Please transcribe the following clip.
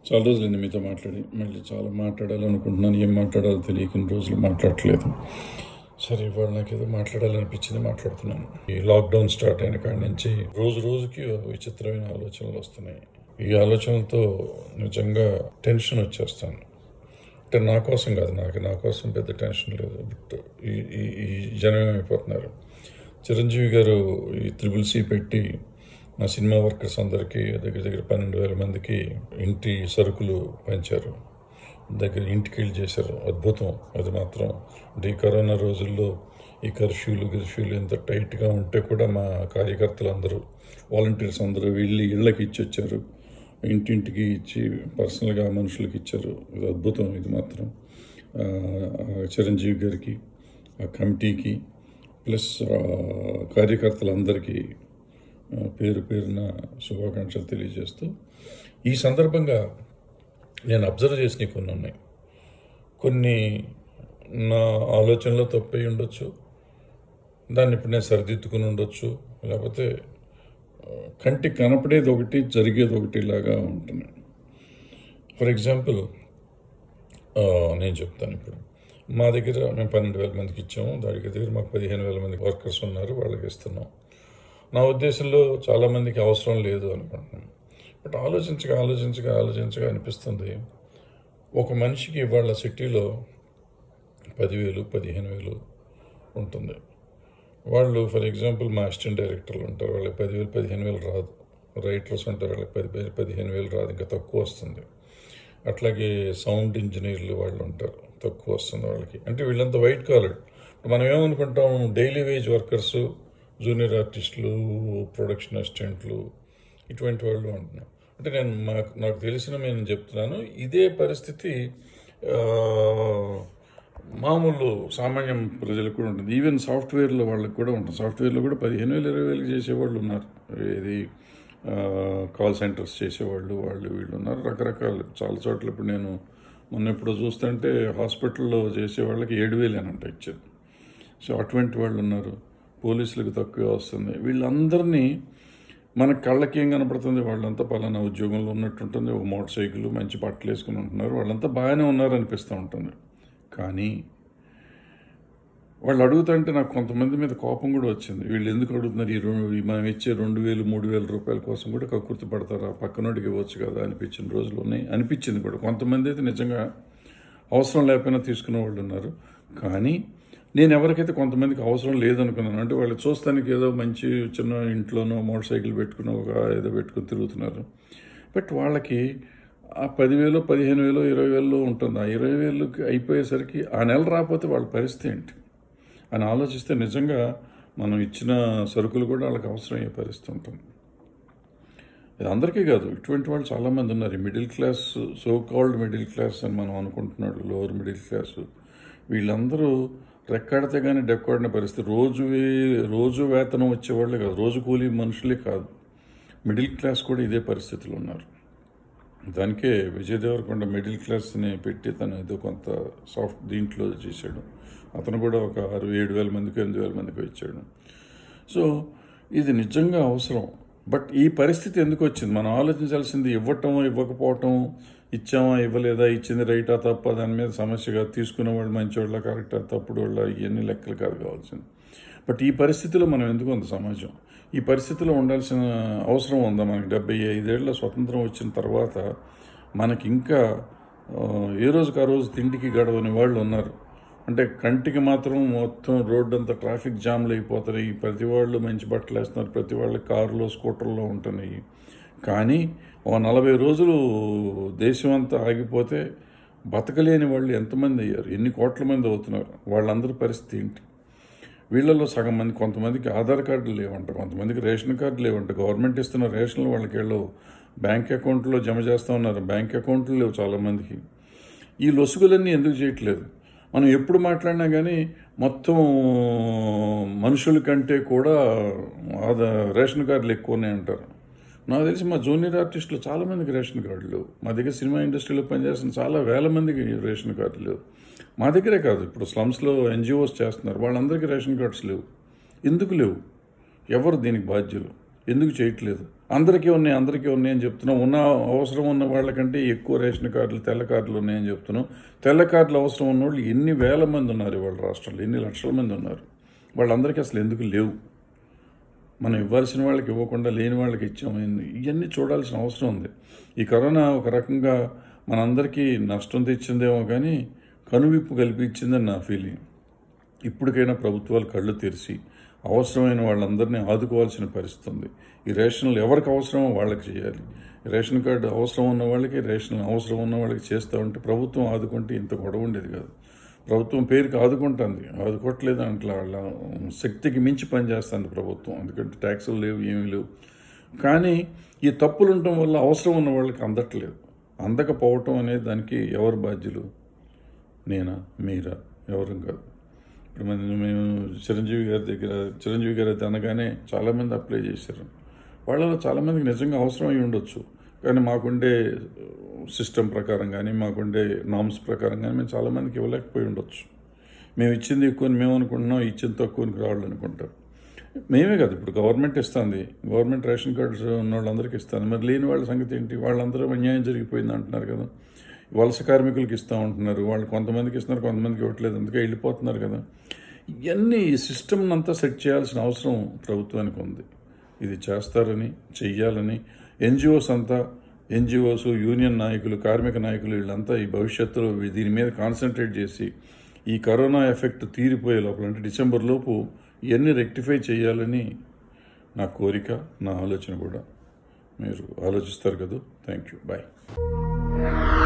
చాలా రోజులైంది మీతో మాట్లాడి మళ్ళీ చాలా మాట్లాడాలనుకుంటున్నాను ఏం మాట్లాడాలో తెలియక ఇన్ని రోజులు మాట్లాడట్లేదు సరే ఇవాళ నాకు ఏదో మాట్లాడాలనిపించింది మాట్లాడుతున్నాను ఈ లాక్డౌన్ స్టార్ట్ అయిన కాడి నుంచి రోజు రోజుకి ఓ విచిత్రమైన ఆలోచనలు వస్తున్నాయి ఈ ఆలోచనలతో నిజంగా టెన్షన్ వచ్చేస్తాను అంటే నా కోసం కాదు నాకు నా కోసం పెద్ద టెన్షన్ లేదు బట్ ఈ ఈ ఈ జనం ఏమైపోతున్నారు చిరంజీవి గారు ఈ త్రిబుల్ సి పెట్టి మా సినిమా వర్కర్స్ అందరికీ దగ్గర దగ్గర పన్నెండు వేల మందికి ఇంటి సరుకులు పంచారు దగ్గర ఇంటికి వెళ్ళి చేశారు అద్భుతం అది మాత్రం అంటే ఈ కరోనా రోజుల్లో ఈ కర్ఫ్యూలు గిర్ఫ్యూలు ఎంత టైట్గా ఉంటే కూడా మా కార్యకర్తలు అందరూ వాలంటీర్స్ అందరూ వెళ్ళి ఇళ్ళకి ఇచ్చి వచ్చారు ఇంటింటికి ఇచ్చి పర్సనల్గా మనుషులకి ఇచ్చారు ఇది అద్భుతం ఇది మాత్రం ఆ, చిరంజీవి గారికి ఆ కమిటీకి ప్లస్ ఆ, కార్యకర్తలందరికీ ఆ, పేరు పేరున శుభాకాంక్షలు తెలియజేస్తూ ఈ సందర్భంగా నేను అబ్జర్వ్ చేసిన కొన్ని ఉన్నాయి కొన్ని నా ఆలోచనలో తప్పై ఉండొచ్చు దాన్ని ఇప్పుడు నేను సరిదిద్దుకుని ఉండొచ్చు లేకపోతే ఆ, కంటికి కనపడేది ఒకటి జరిగేది ఒకటి లాగా ఉంటుంది ఫర్ ఎగ్జాంపుల్ ఆ, నేను చెప్తాను ఇప్పుడు మా దగ్గర మేము పన్నెండు వేల మందికి ఇచ్చాము దాని దగ్గర మాకు పదిహేను వేల మంది వర్కర్స్ ఉన్నారు వాళ్ళకి ఇస్తున్నాం నా ఉద్దేశంలో చాలామందికి అవసరం లేదు అనుకుంటున్నాను బట్ ఆలోచించగా ఆలోచించగా ఆలోచించగా అనిపిస్తుంది ఒక మనిషికి ఇవాళ సిటీలో పదివేలు పదిహేను వేలు ఉంటుంది వాళ్ళు ఫర్ ఎగ్జాంపుల్ మా అసిస్టెంట్ డైరెక్టర్లు ఉంటారు వాళ్ళకి పదివేలు పదిహేను వేలు రాదు రైటర్స్ ఉంటారు వాళ్ళకి పది వేలు పదిహేను వేలు రాదు ఇంకా తక్కువ వస్తుంది అట్లాగే సౌండ్ ఇంజనీర్లు వాళ్ళు ఉంటారు తక్కువ వస్తుంది వాళ్ళకి అంటే వీళ్ళంతా వైట్ కాలర్ మనం ఏమనుకుంటాం డైలీ వేజ్ వర్కర్స్ జూనియర్ ఆర్టిస్టులు ప్రొడక్షన్ అసిస్టెంట్లు ఇటువంటి వాళ్ళు అంటున్నాం అంటే నేను మాకు నాకు తెలిసిన నేను చెప్తున్నాను ఇదే పరిస్థితి ఆ, మామూలు సామాన్యం ప్రజలకు కూడా ఉంటుంది ఈవెన్ సాఫ్ట్వేర్లో వాళ్ళకి కూడా ఉంటుంది సాఫ్ట్వేర్లో కూడా పదిహేను వేలు ఇరవై వేలు చేసేవాళ్ళు ఉన్నారు ఇది కాల్ సెంటర్స్ చేసేవాళ్ళు వాళ్ళు వీళ్ళు ఉన్నారు రకరకాలు చాలా చోట్ల ఇప్పుడు నేను మొన్న ఎప్పుడో చూస్తుంటే హాస్పిటల్లో చేసే వాళ్ళకి ఏడు వేలేనంట ఇచ్చేది సో అటువంటి వాళ్ళు ఉన్నారు పోలీసులకు తక్కువ వస్తుంది వీళ్ళందరినీ మన కళ్ళకి ఏం కనపడుతుంది వాళ్ళంతా పలానా ఉద్యోగంలో ఉన్నట్టుంటుంది ఒక మోటార్ సైకిల్ మంచి బట్టలు వేసుకుని ఉంటున్నారు వాళ్ళంతా బాగానే ఉన్నారు అనిపిస్తూ ఉంటుంది కానీ వాళ్ళు అడుగుతుంటే నాకు కొంతమంది మీద కోపం కూడా వచ్చింది వీళ్ళు ఎందుకు అడుగుతున్నారు ఈ రెండు ఈ మనం ఇచ్చే రెండు వేలు మూడు వేల రూపాయల కోసం కూడా కక్కుర్తి పడతారా పక్కనోడికి ఇవ్వచ్చు కదా అనిపించిన రోజులు ఉన్నాయి అనిపించింది కూడా కొంతమంది అయితే నిజంగా అవసరం లేకపోయినా తీసుకునే వాళ్ళు ఉన్నారు కానీ నేను ఎవరికైతే కొంతమందికి అవసరం లేదనుకున్నాను అంటే వాళ్ళు చూస్తానికి ఏదో మంచి చిన్న ఇంట్లోనో మోటార్ సైకిల్ పెట్టుకుని ఒక ఏదో పెట్టుకుని తిరుగుతున్నారు బట్ వాళ్ళకి ఆ పదివేలు పదిహేను వేలు ఇరవై వేలు ఉంటుంది ఆ ఇరవై వేలుకి అయిపోయేసరికి ఆ నెల రాకపోతే వాళ్ళ పరిస్థితి ఏంటి అని ఆలోచిస్తే నిజంగా మనం ఇచ్చిన సరుకులు కూడా వాళ్ళకి అవసరమయ్యే పరిస్థితి ఉంటుంది ఇది అందరికీ కాదు ఇటువంటి వాళ్ళు చాలామంది ఉన్నారు ఈ middle class so called middle class అని మనం అనుకుంటున్నాడు లోవర్ మిడిల్ క్లాస్ వీళ్ళందరూ రెక్కాడితే కానీ డెక్కాడిన పరిస్థితి రోజు వే- రోజు వేతనం వచ్చేవాళ్ళే కాదు రోజు కూలీ మనుషులే కాదు మిడిల్ క్లాస్ కూడా ఇదే పరిస్థితులు ఉన్నారు దానికే విజయ్ దేవరకొండ మిడిల్ క్లాస్ని పెట్టి తను ఏదో కొంత సాఫ్ట్ దీంట్లో చేశాడు అతను కూడా ఒక ఆరు ఏడు వేల మందికి ఎనిమిది వేల మందికి ఇచ్చాడు సో ఇది నిజంగా అవసరం బట్ ఈ పరిస్థితి ఎందుకు వచ్చింది మనం ఆలోచించాల్సింది ఇవ్వటం ఇవ్వకపోవటం ఇచ్చామా ఇవ్వలేదా ఇచ్చింది రైటా తప్ప దాని మీద సమస్యగా తీసుకునే వాళ్ళు మంచివాళ్ళ కరెక్టా తప్పుడు వాళ్ళ ఇవన్నీ లెక్కలు కాదు కావాల్సింది బట్ ఈ పరిస్థితిలో మనం ఎందుకు ఉంది సమాజం ఈ పరిస్థితిలో ఉండాల్సిన అవసరం ఉందా మనకి డెబ్బై ఐదేళ్ల స్వతంత్రం వచ్చిన తర్వాత మనకి ఇంకా ఆ, ఏ రోజుకి ఆ రోజు తిండికి గడవని వాళ్ళు ఉన్నారు అంటే కంటికి మాత్రం మొత్తం రోడ్డు అంతా ట్రాఫిక్ జామ్లు అయిపోతున్నాయి ప్రతి వాళ్ళు మంచి బట్టలు వేస్తున్నారు ప్రతి వాళ్ళు కారులో స్కూటర్లో ఉంటున్నాయి కానీ ఓ నలభై రోజులు దేశం అంతా ఆగిపోతే బతకలేని వాళ్ళు ఎంతమంది అయ్యారు ఎన్ని కోట్ల మంది అవుతున్నారు వాళ్ళందరి పరిస్థితి ఏంటి వీళ్ళలో సగం మంది కొంతమందికి ఆధార్ కార్డులు లేవంట కొంతమందికి రేషన్ కార్డు లేవంట గవర్నమెంట్ ఇస్తున్న రేషన్లు వాళ్ళకి వెళ్ళవు బ్యాంక్ అకౌంట్లో జమ చేస్తూ ఉన్నారు బ్యాంక్ అకౌంట్లు లేవు చాలామందికి ఈ లొసుగులన్నీ ఎందుకు చేయట్లేదు మనం ఎప్పుడు మాట్లాడినా కానీ మొత్తం మనుషుల కంటే కూడా ఆదా రేషన్ కార్డులు ఎక్కువనే అంటారు నాకు తెలిసి మా జూనియర్ ఆర్టిస్టులు చాలా మందికి రేషన్ కార్డులు లేవు మా దగ్గర సినిమా ఇండస్ట్రీలో పనిచేస్తున్న చాలా వేల మందికి రేషన్ కార్డులు లేవు మా దగ్గరే కాదు ఇప్పుడు స్లమ్స్లో ఎన్జిఓస్ చేస్తున్నారు వాళ్ళందరికీ రేషన్ కార్డ్స్ లేవు ఎందుకు లేవు ఎవరు దీనికి బాధ్యులు ఎందుకు చేయట్లేదు అందరికీ ఉన్నాయి అందరికీ ఉన్నాయి అని చెప్తున్నాం ఉన్న అవసరం ఉన్న వాళ్ళకంటే ఎక్కువ రేషన్ కార్డులు తెల్ల కార్డులు ఉన్నాయని చెప్తున్నాం తెల్ల కార్డులు అవసరం ఉన్న వాళ్ళు ఎన్ని వేల మంది ఉన్నారు వాళ్ళ రాష్ట్రంలో ఎన్ని లక్షల మంది ఉన్నారు వాళ్ళందరికీ అసలు ఎందుకు లేవు మనం ఇవ్వాల్సిన వాళ్ళకి ఇవ్వకుండా లేని వాళ్ళకి ఇచ్చాము ఇవన్నీ చూడాల్సిన అవసరం ఉంది ఈ కరోనా ఒక రకంగా మనందరికీ నష్టం తెచ్చిందేమో కానీ కనువిప్పు కల్పించిందని నా ఫీలింగ్ ఇప్పటికైనా ప్రభుత్వాలు కళ్ళు తెరిచి అవసరమైన వాళ్ళందరినీ ఆదుకోవాల్సిన పరిస్థితి ఉంది ఈ రేషన్లు ఎవరికి అవసరమో వాళ్ళకి చేయాలి రేషన్ కార్డు అవసరం ఉన్న వాళ్ళకి రేషన్ అవసరం ఉన్న వాళ్ళకి చేస్తూ ఉంటే ప్రభుత్వం ఆదుకుంటే ఇంత గొడవ ఉండేది కాదు ప్రభుత్వం పేరుకి ఆదుకుంటుంది ఆదుకోవట్లేదు అంట్లా వాళ్ళ శక్తికి మించి పనిచేస్తుంది ప్రభుత్వం ఎందుకంటే ట్యాక్సులు లేవు ఏమీ లేవు కానీ ఈ తప్పులు ఉండటం వల్ల అవసరం ఉన్న వాళ్ళకి అందట్లేదు అందకపోవటం అనేది దానికి ఎవరు బాధ్యులు నేనా మీరా ఎవరు కాదు ఇప్పుడు మన మేము చిరంజీవి గారి దగ్గర చిరంజీవి గారి అది అనగానే చాలామంది అప్లై చేశారు వాళ్ళలో చాలామందికి నిజంగా అవసరం అయి ఉండొచ్చు కానీ మాకుండే సిస్టమ్ ప్రకారం కానీ మాకుండే నామ్స్ ప్రకారం కానీ మేము చాలామందికి ఇవ్వలేకపోయి ఉండొచ్చు మేము ఇచ్చింది ఎక్కువ అని మేము అనుకుంటున్నాం ఇచ్చింది తక్కువనికి రావాలి అనుకుంటారు మేమే కాదు ఇప్పుడు గవర్నమెంట్ ఇస్తుంది గవర్నమెంట్ రేషన్ కార్డ్స్ ఉన్న వాళ్ళందరికీ ఇస్తుంది మరి లేని వాళ్ళ సంగతి ఏంటి వాళ్ళందరూ అన్యాయం జరిగిపోయింది అంటున్నారు కదా వలస కార్మికులకి ఇస్తూ ఉంటున్నారు వాళ్ళు కొంతమందికి ఇస్తున్నారు కొంతమందికి ఇవ్వట్లేదు అందుకే వెళ్ళిపోతున్నారు కదా ఇవన్నీ ఈ సిస్టమ్ అంతా సెట్ చేయాల్సిన అవసరం ప్రభుత్వానికి ఉంది ఇది చేస్తారని చెయ్యాలని ఎన్జిఓస్ అంతా ఎన్జిఓస్ యూనియన్ నాయకులు కార్మిక నాయకులు వీళ్ళంతా ఈ భవిష్యత్తులో వీ- దీని మీద కాన్సన్ట్రేట్ చేసి ఈ కరోనా ఎఫెక్ట్ తీరిపోయే లోపల అంటే డిసెంబర్ లోపు ఇవన్నీ రెక్టిఫై చేయాలని నా కోరిక నా ఆలోచన కూడా మీరు ఆలోచిస్తారు కదా థ్యాంక్ యూ బాయ్